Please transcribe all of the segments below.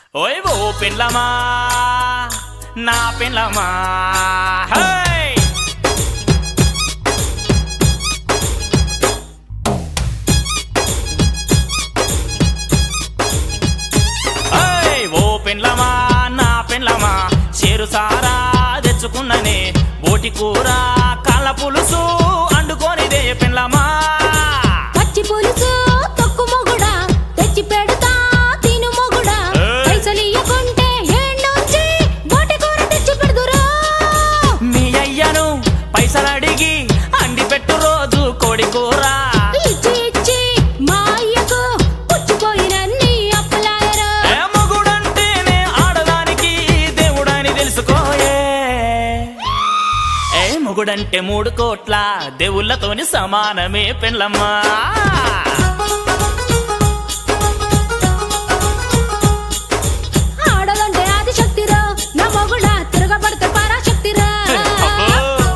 ఓయ్ ఓ పెళ్ళమా నా పెళ్ళమా high high ఓ పెళ్ళమా నా పెళ్ళమా చేరు సారా తెచ్చుకున్ననే బోటి కూర కాళ్ళ పులుసు అండుకోనిదే పెళ్ళమా పచ్చి పులుసు తొక్కు మొగుడా తెచ్చి పెడతా తిను మొగుడా ఏయ్. పైసలు ఇయ్యకుంటే ఏడ్నుంచి బోటి కూర తెచ్చి పెడుదురా మీ అయ్యను పైసలు అడిగి అండి పెట్టు రోజు కోడి కూర ఇచ్చి ఇచ్చి మా అయ్యకు పుచ్చిపోయినన్ని అప్పలాయరా ఏ మొగుడంటేనే ఆడదానికి దేవుడని తెలుసుకోయే ఏ మొగుడంటే మూడు కోట్ల దేవుళ్ళతోని సమానమే పెళ్ళమ్మా ఆడదంటే ఆది శక్తిరా నా మొగుడా తిరగబడితే పరాశక్తిరా అబ్బో.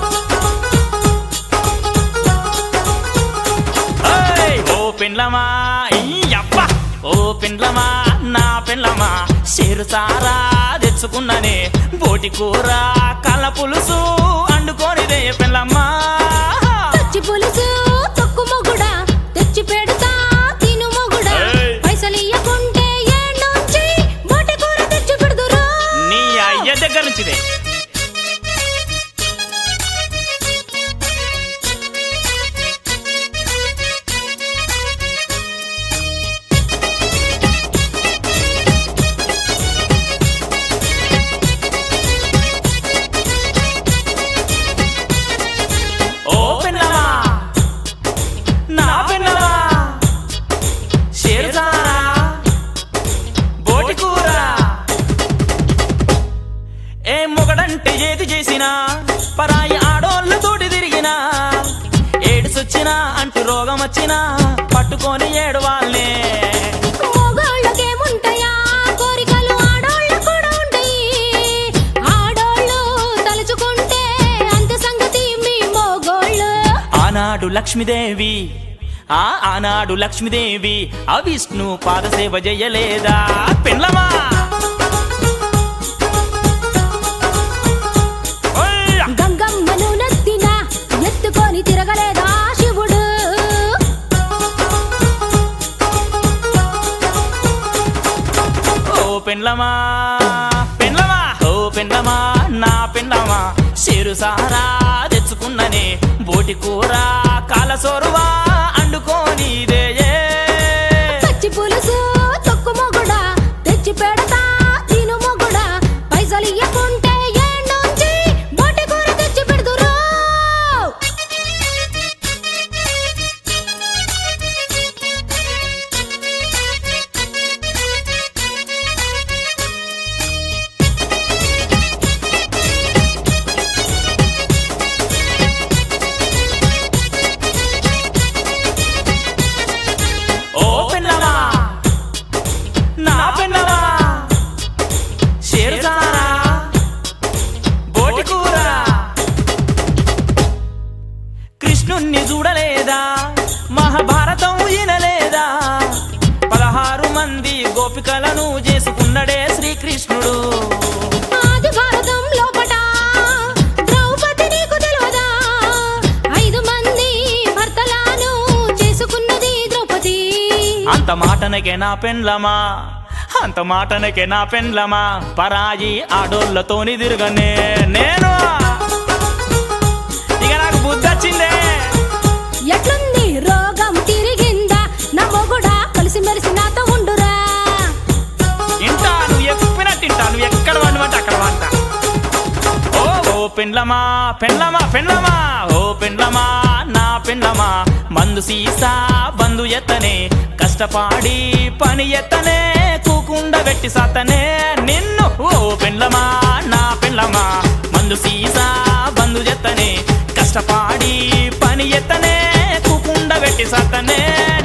ఏయ్, ఓ పెండ్లమా అప్ప ఓ పెండ్లమా నా పెండ్లమా షేరు సారా తెచ్చుకున్ననే బోటి కూర కళ్ళ పులుసు అండుకోనిదే పెండ్లమ్మా పచ్చి పులుసు తొక్కు మొగుడా తెచ్చి పెడతా తిను మొగుడా ఏయ్. పైసలు ఇయ్యకుంటే ఏడ్నుంచి బోటి కూర తెచ్చి పెడుదురా నీ అయ్య దగ్గర నుంచిదే ఓ పెన్నమా నా పెన్నమా షేర్దారా బోటి కూర ఏ మొగడంటే ఏది చేసినా పరాయి ఆడోళ్ళతోటి తిరిగినా ఏడుసొచ్చినా అంటూ రోగం వచ్చినా పట్టుకొని ఏడు వాళ్ళే మగోళ్ళకేముంటాయా కోరికలు ఆడోళ్ళకు కూడా ఉంటాయి ఆడోళ్ళు తలుచుకుంటే అంత సంగతి మీ మగోళ్ళు ఆనాడు లక్ష్మీదేవి ఆ ఆనాడు లక్ష్మీదేవి ఆ విష్ణు పాదసేవ చేయలేదా పెళ్ళమా ఓయ్య! గంగమ్మను నెత్తిన ఎత్తుకొని తిరగలేదా శివుడు ఓ పెండ్లమా పెండ్లమా ఓ పెండ్లమా నా పెండ్లమా చెరు సారా తెచ్చుకున్ననే బోటి కూర కాలసోరువా అండుకోనిదే పచ్చి పులుసు తొక్కు మొగుడా తెచ్చి పెడతా తిను మొగుడా పైసలు ఇయ్యకుంటే ఏడ్నుంచి బోటి కూర తెచ్చి పెడుదురు ఓ పెండ్లమా నా పెండ్లమా చెరు సారా బోటి కూర కృష్ణుణ్ణి చూడలేదా మహాభారతం వినలేదా పదహారు మంది గోపికలను చేసుకున్నడే శ్రీకృష్ణుడు ఆది భారతం లోపట ద్రౌపది నీకు తెలియదా ఐదు మంది భర్తలను చేసుకున్నది ద్రౌపది అంత మాటనకే నా పెండ్లమా అంత మాటనకే నా పెండ్లమా పరాయి ఆడోళ్ళతోని తిరగనే నేను ఇక నాకు బుద్ధి వచ్చిందే ఎట్లుంది రోగం తిరిగిందా నా మొగుడా కలిసి మెలిసి నాతో ఉండురా ఇంటా నువ్వు చెప్పినట్టు ఇంటా నువ్వు ఎక్కడ వండమంటే అక్కడ వంట ఓ ఓ పెండ్లమా పెండ్లమా పెండ్లమా ఓ పెండ్లమా నా పెండ్లమా మందు సీసా బందు ఎత్తనే కష్టపాడి పని ఎత్తనే కూకుండా వెట్టి సతనే నిన్ను ఓ పెండ్లమా నా పెండ్లమా మందు సీసా బందు ఎత్తనే కష్టపాడి పని ఎత్తనే కూకుండా వెట్టి సతనే